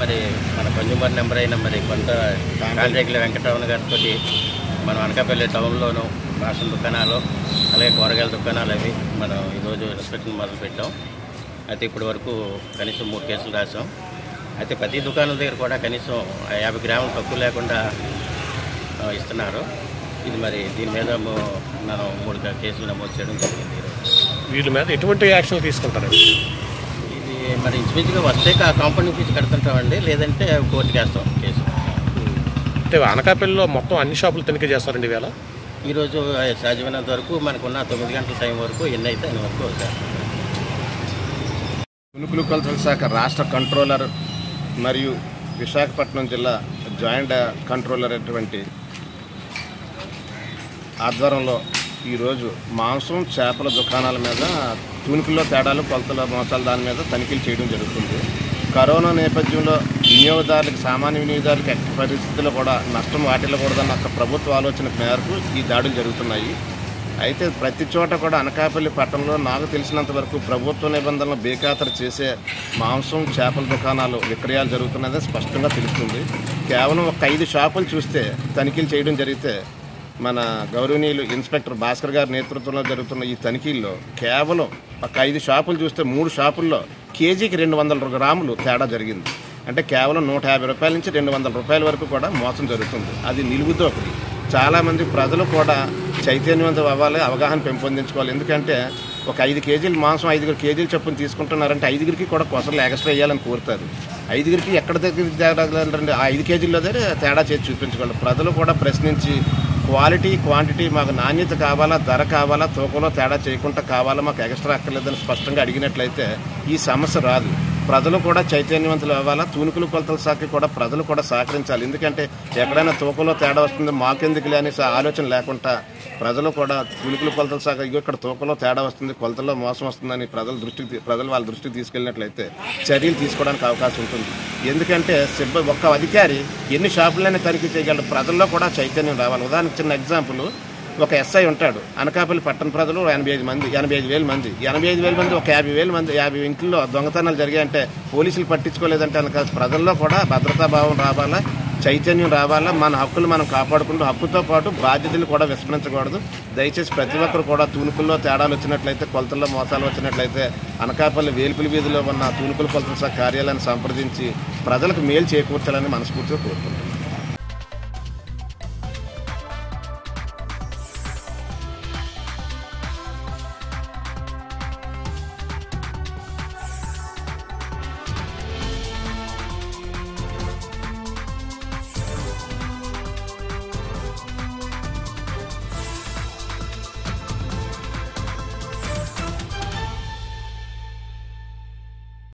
మరి మన consumer number అయిన మరి కొంత కాంట్రాక్టుల వెంకటరమణ గారితో మనం అనకాపల్లి టౌన్లోను రేషన్ దుకాణాలు అలాగే కూరగాయల దుకాణాలు అవి మనం ఈరోజు ఇన్స్పెక్షన్ మొదలు పెట్టాం అయితే ఇప్పటి వరకు కనీసం మూడు కేసులు రాసాం అయితే ప్రతి దుకాణం దగ్గర కూడా కనీసం యాభై గ్రాములు తక్కువ లేకుండా ఆ, ఇస్తున్నారు ఇది మరి దీని మీద ము- మనం మూడు కేసులు నమోదు చేయడం జరిగింది ఈరోజు వీళ్ళ మీద ఎటువంటి యాక్షన్ తీసుకుంటారు ఇది మరి ఇంచుమించుగా వస్తే కా- కాంపౌండ్ ఫీజు కడుతుంటామండి లేదంటే కోర్టుకి వేస్తాం కేసు అంటే అనకాపల్లిలో మొత్తం అన్ని షాపులు తనిఖీ చేస్తారండి వేళ ఈరోజు సాధ్యమైనంత వరకు మనకున్న తొమ్మిది గంటల టైం వరకు ఎన్ని అయితే అన్ని వరకు సార్ పునుకులు కొలతల శాఖ రాష్ట్ర కంట్రోలర్ మరియు విశాఖపట్నం జిల్లా జాయింట్ కంట్రోలర్ అటువంటి ఆధ్వర్యంలో ఈరోజు మాంసం చేపల దుకాణాల మీద తూనికల్లో తేడాలు కొలతల మోసాలు దాని మీద తనిఖీలు చేయడం జరుగుతుంది కరోనా నేపథ్యంలో వినియోగదారులకు సామాన్య వినియోగదారులకు ఎట్టి పరిస్థితుల్లో కూడా నష్టం వాటిల్లకూడదన్న ఒక ప్రభుత్వ ఆలోచన మేరకు ఈ దాడులు జరుగుతున్నాయి అయితే ప్రతి చోట కూడా అనకాపల్లి పట్టణంలో నాకు తెలిసినంత వరకు ప్రభుత్వ నిబంధనలు బేఖాతరు చేసే మాంసం చేపల దుకాణాలు విక్రయాలు జరుగుతున్నది స్పష్టంగా తెలుస్తుంది కేవలం ఒక ఐదు షాపులు చూస్తే తనిఖీలు చేయడం జరిగితే మన గౌరవనీయులు ఇన్స్పెక్టర్ భాస్కర్ గారి నేతృత్వంలో జరుగుతున్న ఈ తనిఖీల్లో కేవలం ఒక ఐదు షాపులు చూస్తే మూడు షాపుల్లో కేజీకి రెండు వందల గ్రాములు తేడా జరిగింది అంటే కేవలం నూట యాభై రూపాయల నుంచి రెండు వందల రూపాయల వరకు కూడా మోసం జరుగుతుంది అది నిలువుదోపిడి చాలామంది ప్రజలు కూడా చైతన్యవంతం అవ్వాలి అవగాహన పెంపొందించుకోవాలి ఎందుకంటే ఒక ఐదు కేజీలు మాంసం ఐదుగురు కేజీలు చొప్పున తీసుకుంటున్నారంటే ఐదుగురికి కూడా కొసలు ఎక్స్ట్రా వేయాలని కోరుతారు ఐదుగురికి ఎక్కడ దగ్గర తేడా లేదంటే ఆ ఐదు కేజీల్లో దగ్గర తేడా చేసి చూపించగలరు ప్రజలు కూడా ప్రశ్నించి క్వాలిటీ క్వాంటిటీ మాకు నాణ్యత కావాలా ధర కావాలా తూకంలో తేడా చేయకుండా కావాలా మాకు ఎక్స్ట్రా అక్కర్లేదని స్పష్టంగా అడిగినట్లయితే ఈ సమస్య రాదు ప్రజలు కూడా చైతన్యవంతులు అవ్వాలా తూనికలు కొలతల శాఖ కూడా ప్రజలు కూడా సహకరించాలి ఎందుకంటే ఎక్కడైనా తూకంలో తేడా వస్తుంది మాకెందుకులే అనే స- ఆలోచన లేకుండా ప్రజలు కూడా తూనికలు కొలతల శాఖ ఇగో ఇక్కడ తూకంలో తేడా వస్తుంది కొలతల్లో మోసం వస్తుందని ప్రజల దృష్టికి తీ- ప్రజలు వాళ్ళ దృష్టికి తీసుకెళ్ళినట్లయితే చర్యలు తీసుకోవడానికి అవకాశం ఉంటుంది ఎందుకంటే సిబ్బ ఒక్క అధికారి ఎన్ని షాపులైనా తనిఖీ చేయగలరు ప్రజల్లో కూడా చైతన్యం రావాలి ఉదాహరణకు చిన్న ఎగ్జాంపుల్ ఒక ఎస్ఐ ఉంటాడు అనకాపల్లి పట్టణ ప్రజలు ఎనభై ఐదు మంది ఎనభై ఐదు వేల మంది ఎనభై ఐదు వేల మంది ఒక యాభై వేల మంది యాభై ఇంట్లో దొంగతనాలు జరిగాయంటే పోలీసులు పట్టించుకోలేదంటే అనక ప్రజల్లో కూడా భద్రతా భావం రావాలా చైతన్యం రావాలా మన హక్కులు మనం కాపాడుకుంటూ హక్కుతో పాటు బాధ్యతలు కూడా విస్మరించకూడదు దయచేసి ప్రతి ఒక్కరు కూడా తూనుకుల్లో తేడాలు వచ్చినట్లయితే కొలతల్లో మోసాలు వచ్చినట్లయితే అనకాపల్లి వేలుపుల వీధిలో ఉన్న తూనుకుల కొలతల శాఖ కార్యాలయాన్ని సంప్రదించి ప్రజలకు మేలు చేకూర్చాలని మనస్ఫూర్తిగా కోరుకుంటున్నాను